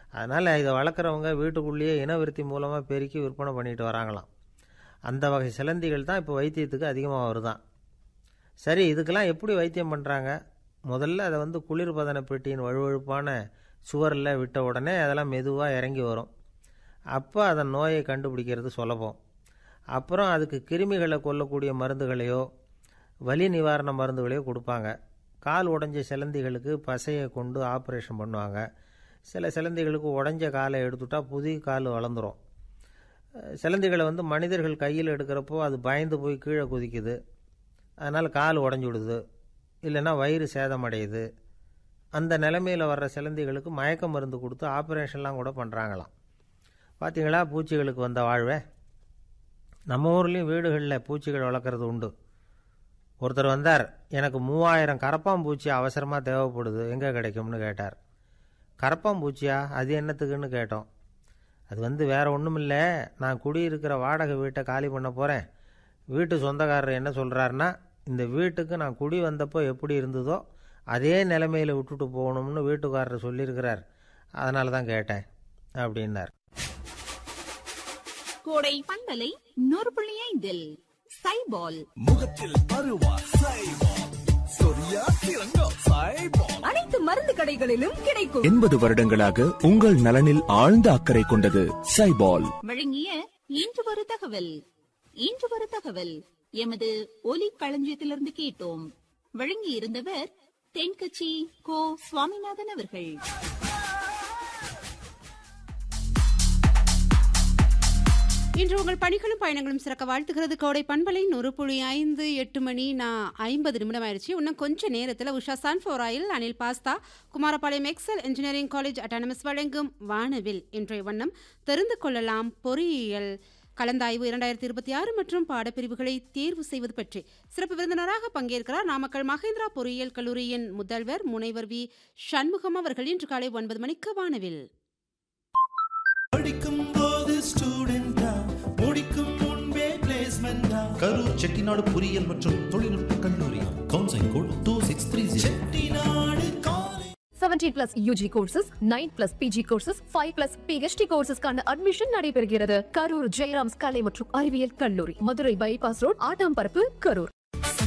அதனால் இதை வளர்க்குறவங்க வீட்டுக்குள்ளேயே இனவிருத்தி மூலமாக பெருக்கி விற்பனை பண்ணிட்டு வராங்களாம் அந்த வகை சிலந்திகள் தான் இப்போ வைத்தியத்துக்கு அதிகமாக வருதான் சரி இதுக்கெல்லாம் எப்படி வைத்தியம் பண்ணுறாங்க முதல்ல அதை வந்து குளிர்பதன பெட்டியின் வழுவழுப்பான சுவரில் விட்ட உடனே அதெல்லாம் மெதுவாக இறங்கி வரும் அப்போ அதன் நோயை கண்டுபிடிக்கிறது சுலபம் அப்புறம் அதுக்கு கிருமிகளை கொல்லக்கூடிய மருந்துகளையோ வலி நிவாரண மருந்துகளையோ கொடுப்பாங்க கால் உடைஞ்ச சிலந்திகளுக்கு பசையை கொண்டு ஆப்ரேஷன் பண்ணுவாங்க சில சிலந்திகளுக்கு உடைஞ்ச காலை எடுத்துட்டா புதிய கால் வளர்ந்துரும் அஹ் சிலந்திகளை வந்து மனிதர்கள் கையில் எடுக்கிறப்போ அது பயந்து போய் கீழே குதிக்குது அதனால் கால் உடஞ்சி விடுது இல்லைன்னா வயிறு சேதமடையுது அந்த நிலைமையில் வர்ற சிலந்திகளுக்கு மயக்க மருந்து கொடுத்து ஆப்ரேஷன்லாம் கூட பண்ணுறாங்களாம் பார்த்தீங்களா பூச்சிகளுக்கு வந்த வாழ்வே நம்ம ஊர்லேயும் வீடுகளில் பூச்சிகள் வளர்க்குறது உண்டு ஒருத்தர் வந்தார் எனக்கு மூவாயிரம் கரப்பாம்பூச்சி அவசரமாக தேவைப்படுது எங்கே கிடைக்கும்னு கேட்டார் கரப்பாம்பூச்சியா அது என்னத்துக்குன்னு கேட்டோம் அது வந்து வேறு ஒன்றும் இல்லை நான் குடியிருக்கிற வாடகை வீட்டை காலி பண்ண போகிறேன் வீட்டு சொந்தக்காரர் என்ன சொல்கிறாருன்னா இந்த வீட்டுக்கு நான் குடி வந்தப்போ எப்படி இருந்ததோ அதே நிலைமையில் விட்டுட்டு போகணும்னு வீட்டுக்காரர் சொல்லியிருக்கிறார் அதனால தான் கேட்டேன் அப்படின்னார் கோடை பண்பலை நூறு புள்ளி ஐந்தில் சைபால் முகத்தில் பருவா சைபால் சொரியா சிறங்கோ சைபால் அனைத்து மருந்து கடைகளிலும் கிடைக்கும் எண்பது வருடங்களாக உங்கள் நலனில் ஆழ்ந்த அக்கறை கொண்டது சைபால் வழங்கிய இன்று ஒரு தகவல் இன்று ஒரு தகவல் எமது ஒலி களஞ்சியத்திலிருந்து கேட்டோம் வழங்கி இருந்தவர் தென்கட்சி கோ சுவாமிநாதன் அவர்கள் இன்று உங்கள் பணிகளும் பயணங்களும் சிறக்க வாழ்த்துகிறது கோடை பண்பலை நூறு புள்ளி ஐந்து எட்டு மணி நான் ஐம்பது நிமிடம் ஆயிடுச்சு இன்னும் கொஞ்ச நேரத்தில் Usha Sunfor oil Anil pasta Kumarapalayam Excel engineering college autonomous வழங்கும் வானவில் இன்றைய வண்ணம் தெரிந்து கொள்ளலாம் பொறியியல் கலந்தாய்வு இரண்டாயிரத்தி இருபத்தி ஆறு மற்றும் பாடப்பிரிவுகளை தேர்வு செய்வது பற்றி சிறப்பு விருந்தினராக பங்கேற்கிறார் நாமக்கல் மகேந்திரா பொறியியல் கல்லூரியின் முதல்வர் முனைவர் வி சண்முகம் அவர்கள் இன்று காலை ஒன்பது மணிக்கு வானவில் படிக்கும் போது ஸ்டூடெண்டா முடிக்கும் முன்பே பிளேஸ்மெண்டா கரூர் செட்டிநாடு பொறியியல் மற்றும் தொழில்நுட்ப கல்லூரி counselling code two six three zero Chettinad college 17 plus UG courses nine plus PG courses five plus PhD கோர்சஸ்க்கான அட்மிஷன் நடைபெறுகிறது கரூர் ஜெயராம்ஸ் கலை மற்றும் அறிவியல் கல்லூரி மதுரை பைபாஸ் ரோட் ஆட்டாம்பரப்பு கரூர்